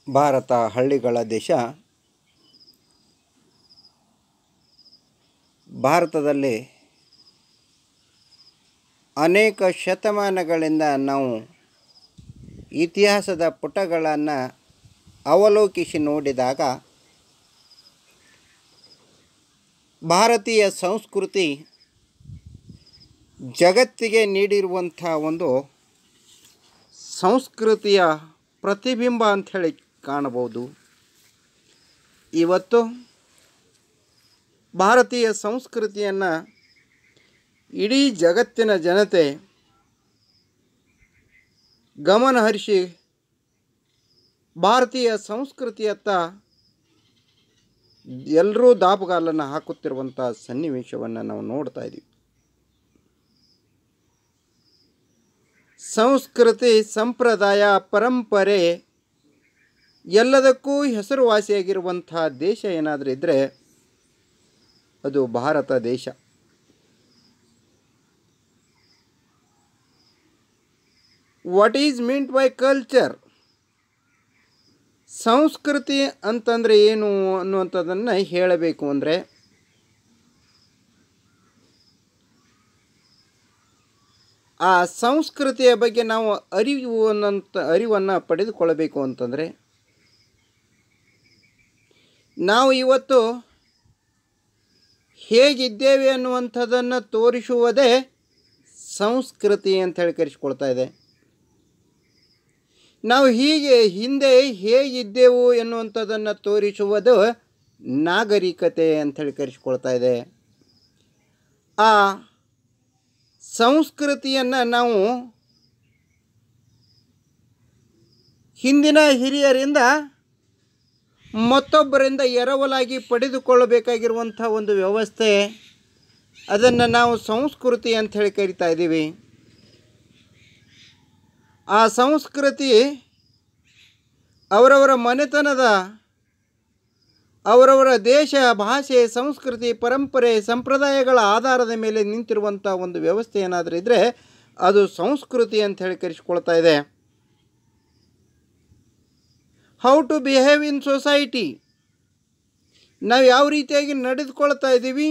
ಭಾರತ ಹಳ್ಳಿಗಳ ದೇಶ ಭಾರತದಲ್ಲಿ ಅನೇಕ ಶತಮಾನಗಳಿಂದ ನಾವು ಇತಿಹಾಸದ ಪುಟಗಳನ್ನು ಅವಲೋಕಿಸಿ ನೋಡಿದಾಗ ಭಾರತೀಯ ಸಂಸ್ಕೃತಿ ಜಗತ್ತಿಗೆ ನೀಡಿರುವಂಥ ಒಂದು ಸಂಸ್ಕೃತಿಯ ಪ್ರತಿಬಿಂಬ ಅಂಥೇಳಿ ಕಾಣಬಹುದು ಇವತ್ತು ಭಾರತೀಯ ಸಂಸ್ಕೃತಿಯನ್ನು ಇಡೀ ಜಗತ್ತಿನ ಜನತೆ ಗಮನ ಹರಿಸಿ ಭಾರತೀಯ ಸಂಸ್ಕೃತಿಯತ್ತ ಎಲ್ಲರೂ ದಾಪುಗಾಲನ್ನು ಹಾಕುತ್ತಿರುವಂಥ ಸನ್ನಿವೇಶವನ್ನು ನಾವು ನೋಡ್ತಾ ಇದ್ದೀವಿ ಸಂಸ್ಕೃತಿ ಸಂಪ್ರದಾಯ ಪರಂಪರೆ ಎಲ್ಲದಕ್ಕೂ ಹೆಸರುವಾಸಿಯಾಗಿರುವಂಥ ದೇಶ ಏನಾದರೂ ಇದ್ದರೆ ಅದು ಭಾರತ ದೇಶ what is meant by culture ಸಂಸ್ಕೃತಿ ಅಂತಂದರೆ ಏನು ಅನ್ನುವಂಥದ್ದನ್ನು ಹೇಳಬೇಕು ಅಂದರೆ ಆ ಸಂಸ್ಕೃತಿಯ ಬಗ್ಗೆ ನಾವು ಅರಿವು ಅನ್ನಂತ ಅರಿವನ್ನು ಪಡೆದುಕೊಳ್ಳಬೇಕು ಅಂತಂದರೆ ನಾವು ಇವತ್ತು ಹೇಗಿದ್ದೇವೆ ಅನ್ನುವಂಥದ್ದನ್ನು ತೋರಿಸುವುದೇ ಸಂಸ್ಕೃತಿ ಅಂತ ಹೇಳಿ ಕರೆಸಿಕೊಳ್ತಾ ಇದೆ ನಾವು ಹೀಗೆ ಹಿಂದೆ ಹೇಗಿದ್ದೆವು ಎನ್ನುವಂಥದ್ದನ್ನು ತೋರಿಸುವುದು ನಾಗರಿಕತೆ ಅಂಥೇಳಿ ಕರೆಸಿಕೊಳ್ತಾ ಇದೆ ಆ ಸಂಸ್ಕೃತಿಯನ್ನು ನಾವು ಹಿಂದಿನ ಹಿರಿಯರಿಂದ ಮತ್ತೊಬ್ಬರಿಂದ ಎರವಲಾಗಿ ಪಡೆದುಕೊಳ್ಳಬೇಕಾಗಿರುವಂಥ ಒಂದು ವ್ಯವಸ್ಥೆ ಅದನ್ನು ನಾವು ಸಂಸ್ಕೃತಿ ಅಂಥೇಳಿ ಕರಿತಾ ಇದ್ದೀವಿ ಆ ಸಂಸ್ಕೃತಿ ಅವರವರ ಮನೆತನದ ಅವರವರ ದೇಶ ಭಾಷೆ ಸಂಸ್ಕೃತಿ ಪರಂಪರೆ ಸಂಪ್ರದಾಯಗಳ ಆಧಾರದ ಮೇಲೆ ನಿಂತಿರುವಂಥ ಒಂದು ವ್ಯವಸ್ಥೆ ಏನಾದರೂ ಇದ್ದರೆ ಅದು ಸಂಸ್ಕೃತಿ ಅಂತ ಹೇಳಿ ಕರೆಸಿಕೊಳ್ತಾ ಇದೆ how to behave in society ನಾವು ಯಾವ ರೀತಿಯಾಗಿ ನಡೆದುಕೊಳ್ತಾ ಇದ್ದೀವಿ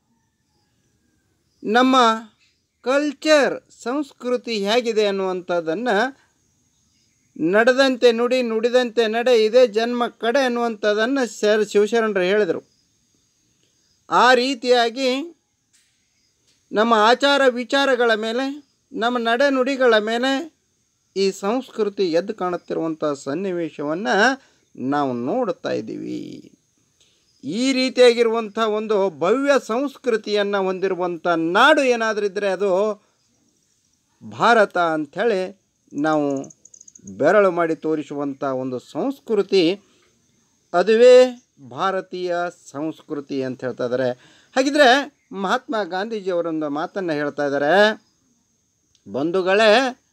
ನಮ್ಮ ಕಲ್ಚರ್ ಸಂಸ್ಕೃತಿ ಹೇಗಿದೆ ಅನ್ನುವಂಥದ್ದನ್ನು ನಡೆದಂತೆ ನುಡಿ ನುಡಿದಂತೆ ನಡೆ ಇದೇ ಜನ್ಮ ಕಡೆ ಅನ್ನುವಂಥದ್ದನ್ನು ಸರ್ ಶಿವಶರಣರು ಹೇಳಿದರು ಆ ರೀತಿಯಾಗಿ ನಮ್ಮ ಆಚಾರ ವಿಚಾರಗಳ ಮೇಲೆ ನಮ್ಮ ನಡೆ ನುಡಿಗಳ ಮೇಲೆ ಈ ಸಂಸ್ಕೃತಿ ಎದ್ದು ಕಾಣುತ್ತಿರುವಂಥ ಸನ್ನಿವೇಶವನ್ನು ನಾವು ನೋಡ್ತಾ ಇದ್ದೀವಿ ಈ ರೀತಿಯಾಗಿರುವಂಥ ಒಂದು ಭವ್ಯ ಸಂಸ್ಕೃತಿಯನ್ನು ಹೊಂದಿರುವಂಥ ನಾಡು ಏನಾದರೂ ಇದ್ದರೆ ಅದು ಭಾರತ ಅಂಥೇಳಿ ನಾವು ಬೆರಳು ಮಾಡಿ ತೋರಿಸುವಂಥ ಒಂದು ಸಂಸ್ಕೃತಿ ಅದುವೇ ಭಾರತೀಯ ಸಂಸ್ಕೃತಿ ಅಂತ ಹೇಳ್ತಾ ಇದ್ದಾರೆ ಹಾಗಿದ್ರೆ ಮಹಾತ್ಮ ಗಾಂಧೀಜಿಯವರೊಂದು ಮಾತನ್ನು ಹೇಳ್ತಾ ಇದ್ದಾರೆ ಬಂಧುಗಳೇ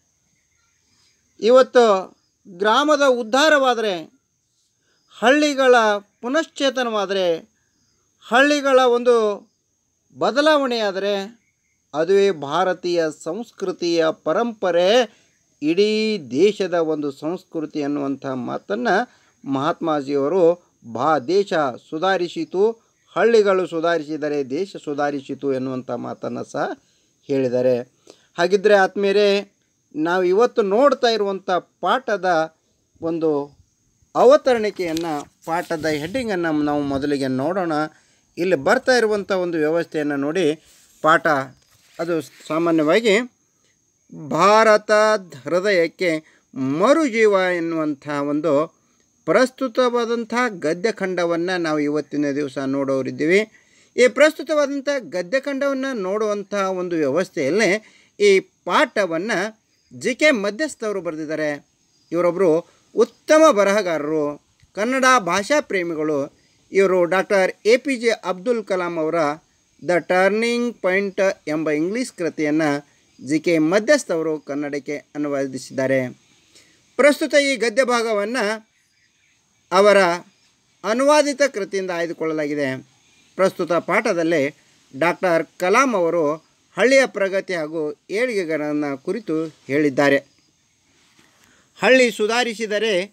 ಇವತ್ತು ಗ್ರಾಮದ ಉದ್ಧಾರವಾದರೆ ಹಳ್ಳಿಗಳ ಪುನಶ್ಚೇತನವಾದರೆ ಹಳ್ಳಿಗಳ ಒಂದು ಬದಲಾವಣೆಯಾದರೆ ಅದುವೇ ಭಾರತೀಯ ಸಂಸ್ಕೃತಿಯ ಪರಂಪರೆ ಇಡೀ ದೇಶದ ಒಂದು ಸಂಸ್ಕೃತಿ ಅನ್ನುವಂಥ ಮಾತನ್ನು ಮಹಾತ್ಮಾಜಿಯವರು ಭಾ ದೇಶ ಸುಧಾರಿಸಿತು ಹಳ್ಳಿಗಳು ಸುಧಾರಿಸಿದರೆ ದೇಶ ಸುಧಾರಿಸಿತು ಎನ್ನುವಂಥ ಮಾತನ್ನು ಸಹ ಹೇಳಿದ್ದಾರೆ ಹಾಗಿದ್ದರೆ ಆತ್ಮೀಯರೇ ನಾವು ಇವತ್ತು ನೋಡ್ತಾ ಇರುವಂಥ ಪಾಠದ ಒಂದು ಅವತರಣಿಕೆಯನ್ನು ಪಾಠದ ಹೆಡ್ಡಿಂಗನ್ನು ನಾವು ಮೊದಲಿಗೆ ನೋಡೋಣ ಇಲ್ಲಿ ಬರ್ತಾ ಇರುವಂಥ ಒಂದು ವ್ಯವಸ್ಥೆಯನ್ನು ನೋಡಿ ಪಾಠ ಅದು ಸಾಮಾನ್ಯವಾಗಿ ಭಾರತ ಹೃದಯಕ್ಕೆ ಮರುಜೀವ ಎನ್ನುವಂಥ ಒಂದು ಪ್ರಸ್ತುತವಾದಂಥ ಗದ್ಯಖಂಡವನ್ನು ನಾವು ಇವತ್ತಿನ ದಿವಸ ನೋಡೋರಿದ್ದೀವಿ ಈ ಪ್ರಸ್ತುತವಾದಂಥ ಗದ್ಯಖಂಡವನ್ನು ನೋಡುವಂಥ ಒಂದು ವ್ಯವಸ್ಥೆಯಲ್ಲಿ ಈ ಪಾಠವನ್ನು ಜಿ ಕೆ ಮಧ್ಯಸ್ಥವರು ಬರೆದಿದ್ದಾರೆ ಇವರೊಬ್ಬರು ಉತ್ತಮ ಬರಹಗಾರರು ಕನ್ನಡ ಭಾಷಾ ಪ್ರೇಮಿಗಳು ಇವರು doctor A P J Abdul Kalam ಅವರ ದ ಟರ್ನಿಂಗ್ ಪಾಯಿಂಟ್ ಎಂಬ ಇಂಗ್ಲೀಷ್ ಕೃತಿಯನ್ನು ಜಿ ಕೆ ಮಧ್ಯಸ್ಥವರು ಕನ್ನಡಕ್ಕೆ ಅನುವಾದಿಸಿದ್ದಾರೆ ಪ್ರಸ್ತುತ ಈ ಗದ್ಯ ಭಾಗವನ್ನು ಅವರ ಅನುವಾದಿತ ಕೃತಿಯಿಂದ ಆಯ್ದುಕೊಳ್ಳಲಾಗಿದೆ ಪ್ರಸ್ತುತ ಪಾಠದಲ್ಲಿ ಡಾಕ್ಟರ್ ಕಲಾಂ ಅವರು ಹಳ್ಳಿಯ ಪ್ರಗತಿ ಹಾಗೂ ಏಳಿಗೆಗಳನ್ನು ಕುರಿತು ಹೇಳಿದ್ದಾರೆ ಹಳ್ಳಿ ಸುಧಾರಿಸಿದರೆ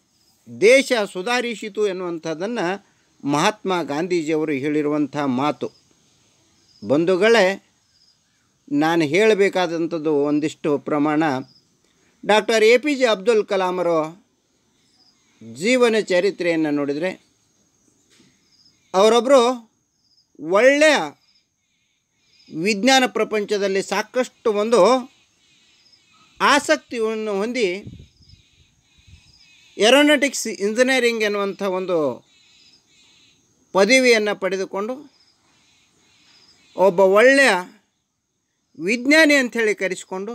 ದೇಶ ಸುಧಾರಿಸಿತು ಎನ್ನುವಂಥದ್ದನ್ನು ಮಹಾತ್ಮ ಗಾಂಧೀಜಿಯವರು ಹೇಳಿರುವಂಥ ಮಾತು ಬಂಧುಗಳೇ ನಾನು ಹೇಳಬೇಕಾದಂಥದ್ದು ಒಂದಿಷ್ಟು ಪ್ರಮಾಣ doctor A P J Abdul ಕಲಾಮರು ಜೀವನ ಚರಿತ್ರೆಯನ್ನು ನೋಡಿದರೆ ಅವರೊಬ್ಬರು ಒಳ್ಳೆಯ ವಿಜ್ಞಾನ ಪ್ರಪಂಚದಲ್ಲಿ ಸಾಕಷ್ಟು ಒಂದು ಆಸಕ್ತಿಯನ್ನು ಹೊಂದಿ ಏರೋನಾಟಿಕ್ಸ್ ಇಂಜಿನಿಯರಿಂಗ್ ಎನ್ನುವಂಥ ಒಂದು ಪದವಿಯನ್ನು ಪಡೆದುಕೊಂಡು ಒಬ್ಬ ಒಳ್ಳೆಯ ವಿಜ್ಞಾನಿ ಅಂಥೇಳಿ ಕರೆಸಿಕೊಂಡು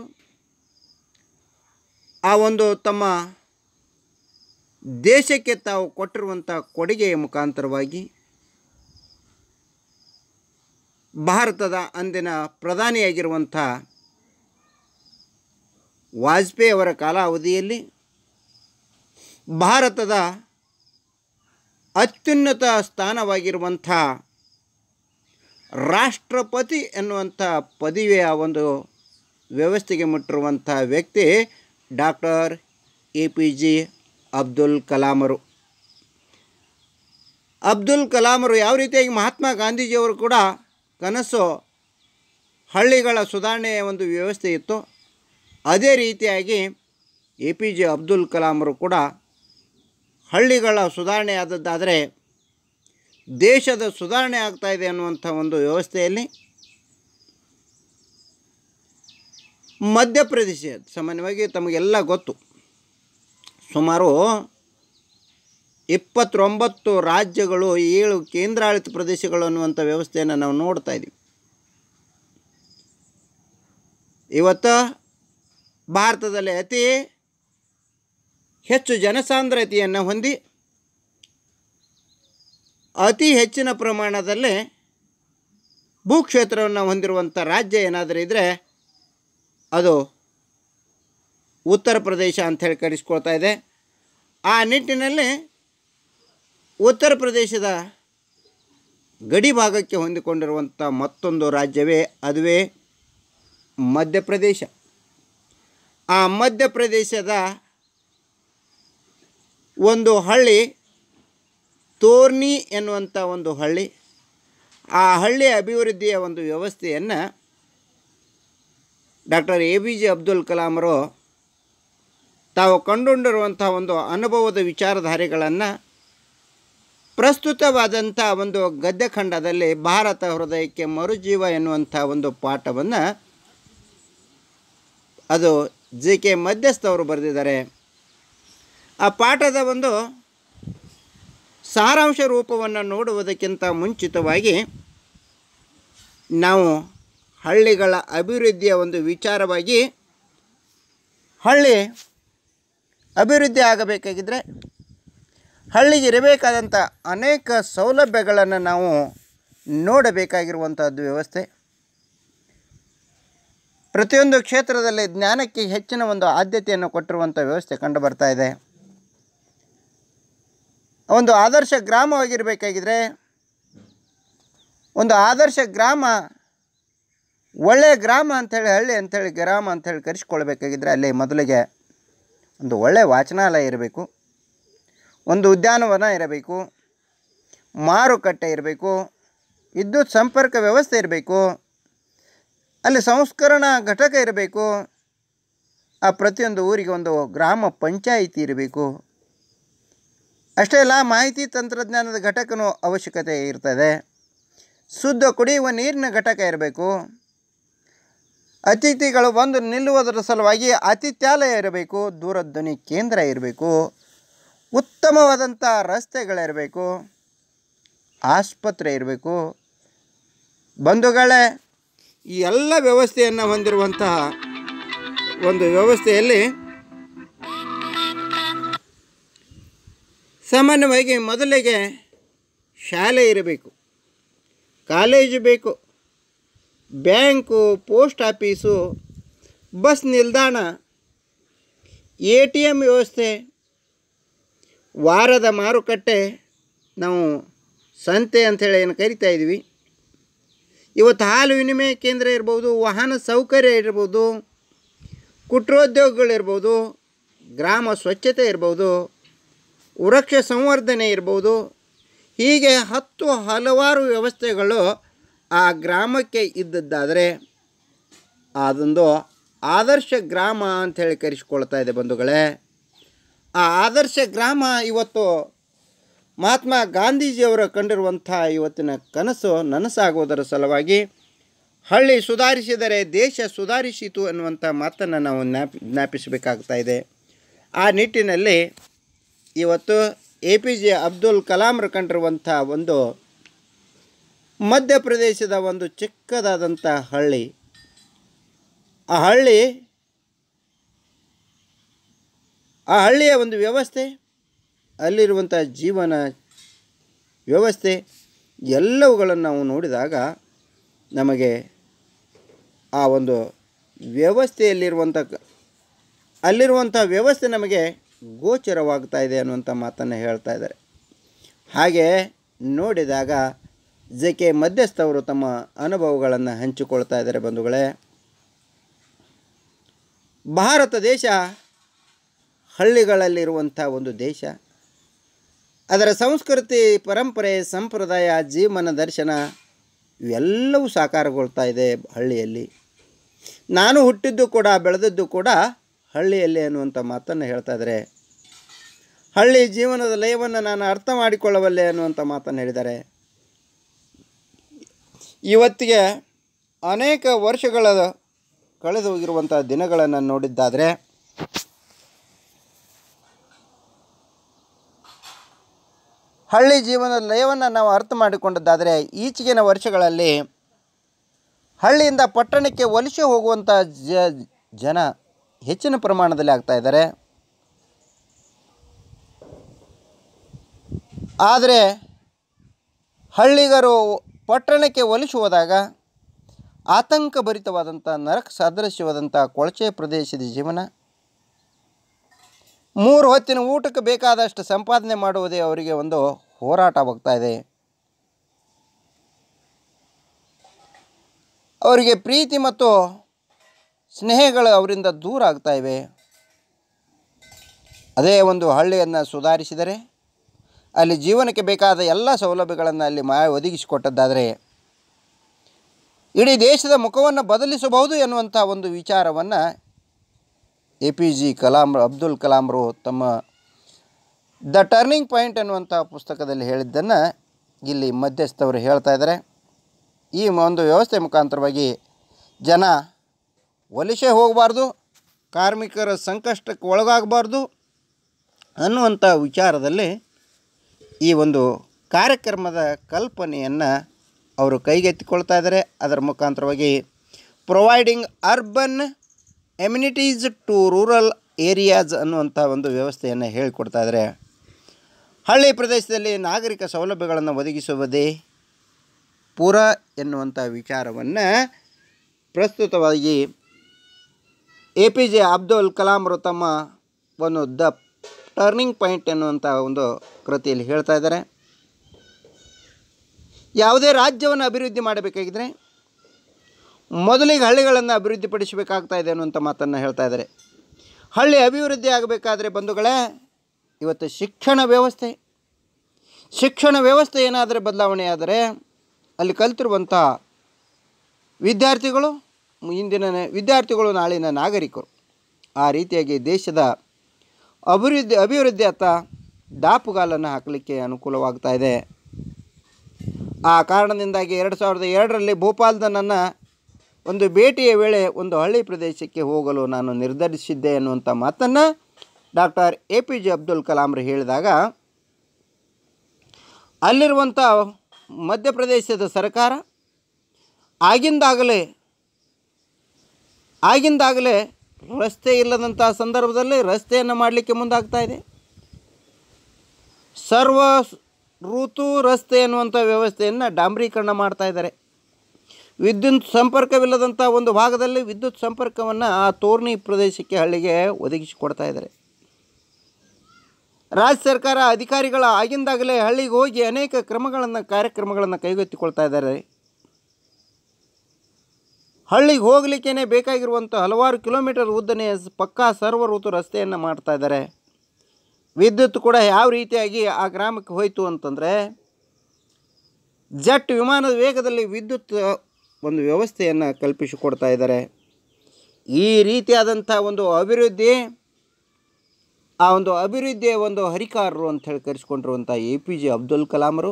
ಆ ಒಂದು ತಮ್ಮ ದೇಶಕ್ಕೆ ತಾವು ಕೊಟ್ಟಿರುವಂಥ ಕೊಡುಗೆಯ ಮುಖಾಂತರವಾಗಿ ಭಾರತದ ಅಂದಿನ ಪ್ರಧಾನಿಯಾಗಿರುವಂಥ ವಾಜಪೇಯಿ ಅವರ ಕಾಲಾವಧಿಯಲ್ಲಿ ಭಾರತದ ಅತ್ಯುನ್ನತ ಸ್ಥಾನವಾಗಿರುವಂಥ ರಾಷ್ಟ್ರಪತಿ ಎನ್ನುವಂಥ ಪದವಿಯ ಒಂದು ವ್ಯವಸ್ಥೆಗೆ ಮುಟ್ಟಿರುವಂಥ ವ್ಯಕ್ತಿ doctor A P J Abdul ಕಲಾಮರು ಅಬ್ದುಲ್ ಕಲಾಮರು ಯಾವ ರೀತಿಯಾಗಿ ಮಹಾತ್ಮ ಗಾಂಧೀಜಿಯವರು ಕೂಡ ಕನಸು ಹಳ್ಳಿಗಳ ಸುಧಾರಣೆಯ ಒಂದು ವ್ಯವಸ್ಥೆ ಇತ್ತು ಅದೇ ರೀತಿಯಾಗಿ ಎ ಪಿ ಜೆ ಅಬ್ದುಲ್ ಕಲಾಮರು ಕೂಡ ಹಳ್ಳಿಗಳ ಸುಧಾರಣೆ ಆದದ್ದಾದರೆ ದೇಶದ ಸುಧಾರಣೆ ಆಗ್ತಾ ಇದೆ ಅನ್ನುವಂಥ ಒಂದು ವ್ಯವಸ್ಥೆಯಲ್ಲಿ ಮಧ್ಯಪ್ರದೇಶ ಸಾಮಾನ್ಯವಾಗಿ ತಮಗೆಲ್ಲ ಗೊತ್ತು ಸುಮಾರು ಇಪ್ಪತ್ತೊಂಬತ್ತು ರಾಜ್ಯಗಳು ಏಳು ಕೇಂದ್ರಾಡಳಿತ ಪ್ರದೇಶಗಳು ಅನ್ನುವಂಥ ವ್ಯವಸ್ಥೆಯನ್ನು ನಾವು ನೋಡ್ತಾ ಇದ್ದೀವಿ ಇವತ್ತು ಭಾರತದಲ್ಲಿ ಅತಿ ಹೆಚ್ಚು ಜನಸಾಂದ್ರತೆಯನ್ನು ಹೊಂದಿ ಅತಿ ಹೆಚ್ಚಿನ ಪ್ರಮಾಣದಲ್ಲಿ ಭೂಕ್ಷೇತ್ರವನ್ನು ಹೊಂದಿರುವಂಥ ರಾಜ್ಯ ಏನಾದರೂ ಇದ್ದರೆ ಅದು ಉತ್ತರ ಪ್ರದೇಶ ಅಂಥೇಳಿ ಕರೆಸ್ಕೊಳ್ತಾ ಇದೆ ಆ ನಿಟ್ಟಿನಲ್ಲಿ ಉತ್ತರ ಪ್ರದೇಶದ ಗಡಿ ಭಾಗಕ್ಕೆ ಹೊಂದಿಕೊಂಡಿರುವಂಥ ಮತ್ತೊಂದು ರಾಜ್ಯವೇ ಅದುವೇ ಮಧ್ಯಪ್ರದೇಶ ಆ ಮಧ್ಯಪ್ರದೇಶದ ಒಂದು ಹಳ್ಳಿ ತೋರ್ನಿ ಎನ್ನುವಂಥ ಒಂದು ಹಳ್ಳಿ ಆ ಹಳ್ಳಿಯ ಅಭಿವೃದ್ಧಿಯ ಒಂದು ವ್ಯವಸ್ಥೆಯನ್ನು doctor A B J Abdul ಕಲಾಮರು ತಾವು ಕಂಡುಕೊಂಡಿರುವಂಥ ಒಂದು ಅನುಭವದ ವಿಚಾರಧಾರೆಗಳನ್ನು ಪ್ರಸ್ತುತವಾದಂಥ ಒಂದು ಗದ್ಯಖಂಡದಲ್ಲಿ ಭಾರತ ಹೃದಯಕ್ಕೆ ಮರುಜೀವ ಎನ್ನುವಂಥ ಒಂದು ಪಾಠವನ್ನು ಅದು ಜೆ ಕೆ ಮಧ್ಯಸ್ಥವರು ಬರೆದಿದ್ದಾರೆ ಆ ಪಾಠದ ಒಂದು ಸಾರಾಂಶ ರೂಪವನ್ನು ನೋಡುವುದಕ್ಕಿಂತ ಮುಂಚಿತವಾಗಿ ನಾವು ಹಳ್ಳಿಗಳ ಅಭಿವೃದ್ಧಿಯ ಒಂದು ವಿಚಾರವಾಗಿ ಹಳ್ಳಿ ಅಭಿವೃದ್ಧಿ ಆಗಬೇಕಾಗಿದ್ದರೆ ಹಳ್ಳಿಗೆ ಇರಬೇಕಾದಂಥ ಅನೇಕ ಸೌಲಭ್ಯಗಳನ್ನು ನಾವು ನೋಡಬೇಕಾಗಿರುವಂಥದ್ದು ವ್ಯವಸ್ಥೆ ಪ್ರತಿಯೊಂದು ಕ್ಷೇತ್ರದಲ್ಲಿ ಜ್ಞಾನಕ್ಕೆ ಹೆಚ್ಚಿನ ಒಂದು ಆದ್ಯತೆಯನ್ನು ಕೊಟ್ಟಿರುವಂಥ ವ್ಯವಸ್ಥೆ ಕಂಡು ಬರ್ತಾ ಇದೆ ಒಂದು ಆದರ್ಶ ಗ್ರಾಮವಾಗಿರಬೇಕಾಗಿದ್ರೆ ಒಂದು ಆದರ್ಶ ಗ್ರಾಮ ಒಳ್ಳೆಯ ಗ್ರಾಮ ಅಂಥೇಳಿ ಹಳ್ಳಿ ಅಂಥೇಳಿ ಗ್ರಾಮ ಅಂಥೇಳಿ ಕರೆಸ್ಕೊಳ್ಬೇಕಾಗಿದ್ರೆ ಅಲ್ಲಿ ಮೊದಲಿಗೆ ಒಂದು ಒಳ್ಳೆಯ ವಾಚನಾಲಯ ಇರಬೇಕು ಒಂದು ಉದ್ಯಾನವನ ಇರಬೇಕು ಮಾರುಕಟ್ಟೆ ಇರಬೇಕು ವಿದ್ಯುತ್ ಸಂಪರ್ಕ ವ್ಯವಸ್ಥೆ ಇರಬೇಕು ಅಲ್ಲಿ ಸಂಸ್ಕರಣಾ ಘಟಕ ಇರಬೇಕು ಆ ಪ್ರತಿಯೊಂದು ಊರಿಗೆ ಒಂದು ಗ್ರಾಮ ಪಂಚಾಯಿತಿ ಇರಬೇಕು ಅಷ್ಟೇ ಅಲ್ಲ ಮಾಹಿತಿ ತಂತ್ರಜ್ಞಾನದ ಘಟಕನೂ ಅವಶ್ಯಕತೆ ಇರ್ತದೆ ಶುದ್ಧ ಕುಡಿಯುವ ನೀರಿನ ಘಟಕ ಇರಬೇಕು ಅತಿಥಿಗಳು ಬಂದು ನಿಲ್ಲುವುದರ ಸಲುವಾಗಿ ಆತಿಥ್ಯಾಲಯ ಇರಬೇಕು ದೂರಧ್ವನಿ ಕೇಂದ್ರ ಇರಬೇಕು ಉತ್ತಮವಾದಂಥ ರಸ್ತೆಗಳಿರಬೇಕು ಆಸ್ಪತ್ರೆ ಇರಬೇಕು ಬಂಧುಗಳೇ ಈ ಎಲ್ಲ ವ್ಯವಸ್ಥೆಯನ್ನು ಹೊಂದಿರುವಂತಹ ಒಂದು ವ್ಯವಸ್ಥೆಯಲ್ಲಿ ಸಾಮಾನ್ಯವಾಗಿ ಮೊದಲಿಗೆ ಶಾಲೆ ಇರಬೇಕು ಕಾಲೇಜು ಬೇಕು ಬ್ಯಾಂಕು ಪೋಸ್ಟ್ ಆಫೀಸು ಬಸ್ ನಿಲ್ದಾಣ ಎ ಟಿ ಎಮ್ ವ್ಯವಸ್ಥೆ ವಾರದ ಮಾರುಕಟ್ಟೆ ನಾವು ಸಂತೆ ಅಂಥೇಳಿ ಏನು ಕರಿತಾ ಇದ್ವಿ ಇವತ್ತು ಹಾಲು ವಿನಿಮಯ ಕೇಂದ್ರ ಇರ್ಬೋದು ವಾಹನ ಸೌಕರ್ಯ ಇರ್ಬೋದು ಕುಟ್ರೋದ್ಯೋಗಗಳಿರ್ಬೋದು ಗ್ರಾಮ ಸ್ವಚ್ಛತೆ ಇರ್ಬೋದು ವೃಕ್ಷ ಸಂವರ್ಧನೆ ಇರ್ಬೋದು ಹೀಗೆ ಹತ್ತು ಹಲವಾರು ವ್ಯವಸ್ಥೆಗಳು ಆ ಗ್ರಾಮಕ್ಕೆ ಇದ್ದದ್ದಾದರೆ ಅದೊಂದು ಆದರ್ಶ ಗ್ರಾಮ ಅಂಥೇಳಿ ಕರೆಸಿಕೊಳ್ತಾ ಇದೆ ಬಂಧುಗಳೇ ಆ ಆದರ್ಶ ಗ್ರಾಮ ಇವತ್ತು ಮಹಾತ್ಮ ಗಾಂಧೀಜಿಯವರ ಕಂಡಿರುವಂಥ ಇವತ್ತಿನ ಕನಸು ನನಸಾಗುವುದರ ಸಲುವಾಗಿ ಹಳ್ಳಿ ಸುಧಾರಿಸಿದರೆ ದೇಶ ಸುಧಾರಿಸಿತು ಅನ್ನುವಂಥ ಮಾತನ್ನು ನಾವು ಜ್ಞಾಪ ಜ್ಞಾಪಿಸಬೇಕಾಗ್ತಾ ಇದೆ ಆ ನಿಟ್ಟಿನಲ್ಲಿ ಇವತ್ತು ಎ ಪಿ ಜೆ ಅಬ್ದುಲ್ ಕಲಾಂರು ಕಂಡಿರುವಂಥ ಒಂದು ಮಧ್ಯಪ್ರದೇಶದ ಒಂದು ಚಿಕ್ಕದಾದಂಥ ಹಳ್ಳಿ ಆ ಹಳ್ಳಿ ಆ ಹಳ್ಳಿಯ ಒಂದು ವ್ಯವಸ್ಥೆ ಅಲ್ಲಿರುವಂಥ ಜೀವನ ವ್ಯವಸ್ಥೆ ಎಲ್ಲವುಗಳನ್ನು ನಾವು ನೋಡಿದಾಗ ನಮಗೆ ಆ ಒಂದು ವ್ಯವಸ್ಥೆಯಲ್ಲಿರುವಂಥ ಅಲ್ಲಿರುವಂಥ ವ್ಯವಸ್ಥೆ ನಮಗೆ ಗೋಚರವಾಗ್ತಾ ಇದೆ ಅನ್ನುವಂಥ ಮಾತನ್ನು ಹೇಳ್ತಾ ಇದ್ದಾರೆ ಹಾಗೆ ನೋಡಿದಾಗ ಜೆ ಕೆ ಮಧ್ಯಸ್ಥವರು ತಮ್ಮ ಅನುಭವಗಳನ್ನು ಹಂಚಿಕೊಳ್ತಾ ಇದ್ದಾರೆ ಬಂಧುಗಳೇ ಭಾರತ ದೇಶ ಹಳ್ಳಿಗಳಲ್ಲಿರುವಂಥ ಒಂದು ದೇಶ ಅದರ ಸಂಸ್ಕೃತಿ ಪರಂಪರೆ ಸಂಪ್ರದಾಯ ಜೀವನ ದರ್ಶನ ಇವೆಲ್ಲವೂ ಸಾಕಾರಗೊಳ್ತಾ ಇದೆ ಹಳ್ಳಿಯಲ್ಲಿ ನಾನು ಹುಟ್ಟಿದ್ದು ಕೂಡ ಬೆಳೆದದ್ದು ಕೂಡ ಹಳ್ಳಿಯಲ್ಲಿ ಅನ್ನುವಂಥ ಮಾತನ್ನು ಹೇಳ್ತಾ ಇದ್ದಾರೆ ಹಳ್ಳಿ ಜೀವನದ ಲಯವನ್ನು ನಾನು ಅರ್ಥ ಮಾಡಿಕೊಳ್ಳಬಲ್ಲೆ ಅನ್ನುವಂಥ ಮಾತನ್ನು ಹೇಳಿದ್ದಾರೆ ಇವತ್ತಿಗೆ ಅನೇಕ ವರ್ಷಗಳ ಕಳೆದು ಹೋಗಿರುವಂಥ ದಿನಗಳನ್ನು ನೋಡಿದ್ದಾದರೆ ಹಳ್ಳಿ ಜೀವನದ ಲಯವನ್ನು ನಾವು ಅರ್ಥ ಮಾಡಿಕೊಂಡದ್ದಾದರೆ ಈಚೆಗಿನ ವರ್ಷಗಳಲ್ಲಿ ಹಳ್ಳಿಯಿಂದ ಪಟ್ಟಣಕ್ಕೆ ವಲಸೆ ಹೋಗುವಂಥ ಜ ಜನ ಹೆಚ್ಚಿನ ಪ್ರಮಾಣದಲ್ಲಿ ಆಗ್ತಾ ಇದ್ದಾರೆ ಆದರೆ ಹಳ್ಳಿಗರು ಪಟ್ಟಣಕ್ಕೆ ವಲಸೆ ಹೋದಾಗ ಆತಂಕಭರಿತವಾದಂಥ ನರಕ ಸದೃಶ್ಯವಾದಂಥ ಕೊಳಚೆ ಪ್ರದೇಶದ ಜೀವನ ಮೂರು ಹೊತ್ತಿನ ಊಟಕ್ಕೆ ಬೇಕಾದಷ್ಟು ಸಂಪಾದನೆ ಮಾಡುವುದೇ ಅವರಿಗೆ ಒಂದು ಹೋರಾಟವಾಗ್ತಾ ಇದೆ ಅವರಿಗೆ ಪ್ರೀತಿ ಮತ್ತು ಸ್ನೇಹಗಳು ಅವರಿಂದ ದೂರ ಆಗ್ತಾ ಇವೆ ಅದೇ ಒಂದು ಹಳ್ಳಿಯನ್ನು ಸುಧಾರಿಸಿದರೆ ಅಲ್ಲಿ ಜೀವನಕ್ಕೆ ಬೇಕಾದ ಎಲ್ಲ ಸೌಲಭ್ಯಗಳನ್ನು ಅಲ್ಲಿ ಮಾ ಒದಗಿಸಿಕೊಟ್ಟದ್ದಾದರೆ ಇಡೀ ದೇಶದ ಮುಖವನ್ನು ಬದಲಿಸಬಹುದು ಎನ್ನುವಂಥ ಒಂದು ವಿಚಾರವನ್ನು A P G Kalam Abdul ಕಲಾಂರು ತಮ್ಮ ದ ಟರ್ನಿಂಗ್ ಪಾಯಿಂಟ್ ಅನ್ನುವಂಥ ಪುಸ್ತಕದಲ್ಲಿ ಹೇಳಿದ್ದನ್ನು ಇಲ್ಲಿ ಮಧ್ಯಸ್ಥವರು ಹೇಳ್ತಾ ಇದ್ದಾರೆ ಈ ಒಂದು ವ್ಯವಸ್ಥೆ ಮುಖಾಂತರವಾಗಿ ಜನ ವಲಸೆ ಹೋಗಬಾರ್ದು ಕಾರ್ಮಿಕರ ಸಂಕಷ್ಟಕ್ಕೆ ಒಳಗಾಗಬಾರ್ದು ಅನ್ನುವಂಥ ವಿಚಾರದಲ್ಲಿ ಈ ಒಂದು ಕಾರ್ಯಕ್ರಮದ ಕಲ್ಪನೆಯನ್ನು ಅವರು ಕೈಗೆತ್ತಿಕೊಳ್ತಾ ಇದ್ದಾರೆ ಅದರ ಮುಖಾಂತರವಾಗಿ providing urban amenities to rural areas ಅನ್ನುವಂಥ ಒಂದು ವ್ಯವಸ್ಥೆಯನ್ನು ಹೇಳಿಕೊಡ್ತಾ ಇದ್ದಾರೆ ಹಳ್ಳಿ ಪ್ರದೇಶದಲ್ಲಿ ನಾಗರಿಕ ಸೌಲಭ್ಯಗಳನ್ನು ಒದಗಿಸುವುದೇ ಪುರ ಎನ್ನುವಂಥ ವಿಚಾರವನ್ನು ಪ್ರಸ್ತುತವಾಗಿ ಎ ಪಿ ಜೆ ಅಬ್ದುಲ್ ಕಲಾಂರು ತಮ್ಮ ಒಂದು ದ ಟರ್ನಿಂಗ್ ಪಾಯಿಂಟ್ ಎನ್ನುವಂಥ ಒಂದು ಕೃತಿಯಲ್ಲಿ ಹೇಳ್ತಾ ಇದ್ದಾರೆ ಯಾವುದೇ ರಾಜ್ಯವನ್ನು ಅಭಿವೃದ್ಧಿ ಮಾಡಬೇಕಾಗಿದ್ದರೆ ಮೊದಲಿಗೆ ಹಳ್ಳಿಗಳನ್ನು ಅಭಿವೃದ್ಧಿಪಡಿಸಬೇಕಾಗ್ತಾ ಇದೆ ಅನ್ನುವಂಥ ಮಾತನ್ನು ಹೇಳ್ತಾ ಇದ್ದಾರೆ ಹಳ್ಳಿ ಅಭಿವೃದ್ಧಿ ಆಗಬೇಕಾದ್ರೆ ಬಂಧುಗಳೇ ಇವತ್ತು ಶಿಕ್ಷಣ ವ್ಯವಸ್ಥೆ ಶಿಕ್ಷಣ ವ್ಯವಸ್ಥೆ ಏನಾದರೆ ಬದಲಾವಣೆ ಆದರೆ ಅಲ್ಲಿ ಕಲಿತಿರುವಂಥ ವಿದ್ಯಾರ್ಥಿಗಳು ಇಂದಿನ ವಿದ್ಯಾರ್ಥಿಗಳು ನಾಳಿನ ನಾಗರಿಕರು ಆ ರೀತಿಯಾಗಿ ದೇಶದ ಅಭಿವೃದ್ಧಿ ಅಭಿವೃದ್ಧಿ ಅತ್ತ ದಾಪುಗಾಲನ್ನು ಹಾಕಲಿಕ್ಕೆ ಅನುಕೂಲವಾಗ್ತಾ ಇದೆ ಆ ಕಾರಣದಿಂದಾಗಿ ಎರಡು ಸಾವಿರದ ಎರಡರಲ್ಲಿ ಭೋಪಾಲ್ದ ನನ್ನ ಒಂದು ಭೇಟಿಯ ವೇಳೆ ಒಂದು ಹಳ್ಳಿ ಪ್ರದೇಶಕ್ಕೆ ಹೋಗಲು ನಾನು ನಿರ್ಧರಿಸಿದ್ದೆ ಅನ್ನುವಂಥ ಮಾತನ್ನು doctor A P J Abdul ಕಲಾಂರು ಹೇಳಿದಾಗ ಅಲ್ಲಿರುವಂಥ ಮಧ್ಯಪ್ರದೇಶದ ಸರ್ಕಾರ ಆಗಿಂದಾಗಲೇ ಆಗಿಂದಾಗಲೇ ರಸ್ತೆ ಇಲ್ಲದಂಥ ಸಂದರ್ಭದಲ್ಲಿ ರಸ್ತೆಯನ್ನು ಮಾಡಲಿಕ್ಕೆ ಮುಂದಾಗ್ತಾ ಇದೆ ಸರ್ವ ಋತು ರಸ್ತೆ ಅನ್ನುವಂಥ ವ್ಯವಸ್ಥೆಯನ್ನು ಡಾಂಬರೀಕರಣ ಮಾಡ್ತಾ ಇದ್ದಾರೆ ವಿದ್ಯುತ್ ಸಂಪರ್ಕವಿಲ್ಲದಂಥ ಒಂದು ಭಾಗದಲ್ಲಿ ವಿದ್ಯುತ್ ಸಂಪರ್ಕವನ್ನು ಆ ತೋರ್ನಿ ಪ್ರದೇಶಕ್ಕೆ ಹಳ್ಳಿಗೆ ಒದಗಿಸಿಕೊಡ್ತಾ ಇದ್ದಾರೆ ರಾಜ್ಯ ಸರ್ಕಾರ ಅಧಿಕಾರಿಗಳ ಆಗಿಂದಾಗಲೇ ಹಳ್ಳಿಗೆ ಹೋಗಿ ಅನೇಕ ಕ್ರಮಗಳನ್ನು ಕಾರ್ಯಕ್ರಮಗಳನ್ನು ಕೈಗೆತ್ತಿಕೊಳ್ತಾ ಇದ್ದಾರೆ ಹಳ್ಳಿಗೆ ಹೋಗಲಿಕ್ಕೇ ಬೇಕಾಗಿರುವಂಥ ಹಲವಾರು ಕಿಲೋಮೀಟರ್ ಉದ್ದನೆಯ ಸ್- ಪಕ್ಕಾ ಸರ್ವ ಋತು ರಸ್ತೆಯನ್ನು ಮಾಡ್ತಾ ಇದ್ದಾರೆ ವಿದ್ಯುತ್ ಕೂಡ ಯಾವ ರೀತಿಯಾಗಿ ಆ ಗ್ರಾಮಕ್ಕೆ ಹೋಯಿತು ಅಂತಂದರೆ ಜಟ್ ವಿಮಾನದ ವೇಗದಲ್ಲಿ ವಿದ್ಯುತ್ ಒಂದು ವ್ಯವಸ್ಥೆಯನ್ನು ಕಲ್ಪಿಸಿಕೊಡ್ತಾ ಇದ್ದಾರೆ ಈ ರೀತಿಯಾದಂಥ ಒಂದು ಅಭಿವೃದ್ಧಿ ಆ ಒಂದು ಅಭಿವೃದ್ಧಿಯ ಒಂದು ಹರಿಕಾರರು ಅಂತ ಹೇಳಿ ಕರೆಸ್ಕೊಂಡಿರುವಂಥ ಎ ಪಿ ಜೆ ಅಬ್ದುಲ್ ಕಲಾಮರು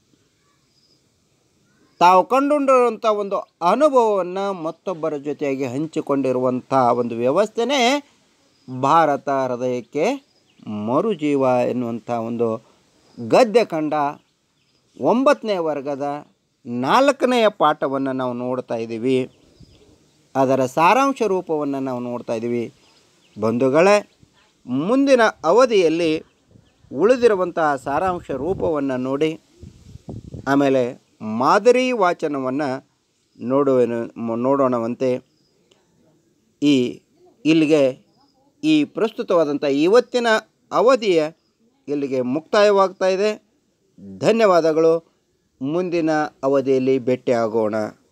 ತಾವು ಕಂಡುಕೊಂಡಿರುವಂಥ ಒಂದು ಅನುಭವವನ್ನು ಮತ್ತೊಬ್ಬರ ಜೊತೆಯಾಗಿ ಹಂಚಿಕೊಂಡಿರುವಂಥ ಒಂದು ವ್ಯವಸ್ಥೆನೇ ಭಾರತ ಹೃದಯಕ್ಕೆ ಮರುಜೀವ ಎನ್ನುವಂಥ ಒಂದು ಗದ್ಯ ಕಂಡ ಒಂಬತ್ತನೇ ವರ್ಗದ ನಾಲ್ಕನೆಯ ಪಾಠವನ್ನು ನಾವು ನೋಡ್ತಾ ಇದ್ದೀವಿ ಅದರ ಸಾರಾಂಶ ರೂಪವನ್ನು ನಾವು ನೋಡ್ತಾ ಇದ್ದೀವಿ ಬಂಧುಗಳೇ ಮುಂದಿನ ಅವಧಿಯಲ್ಲಿ ಉಳಿದಿರುವಂತಹ ಸಾರಾಂಶ ರೂಪವನ್ನು ನೋಡಿ ಆಮೇಲೆ ಮಾದರಿ ವಾಚನವನ್ನು ನೋಡುವೆನು ಮ- ನೋಡೋಣವಂತೆ ಈ ಇಲ್ಲಿಗೆ ಈ ಪ್ರಸ್ತುತವಾದಂಥ ಇವತ್ತಿನ ಅವಧಿಯ ಇಲ್ಲಿಗೆ ಮುಕ್ತಾಯವಾಗ್ತಾ ಇದೆ ಧನ್ಯವಾದಗಳು ಮುಂದಿನ ಅವಧಿಯಲ್ಲಿ ಭೇಟಿಯಾಗೋಣ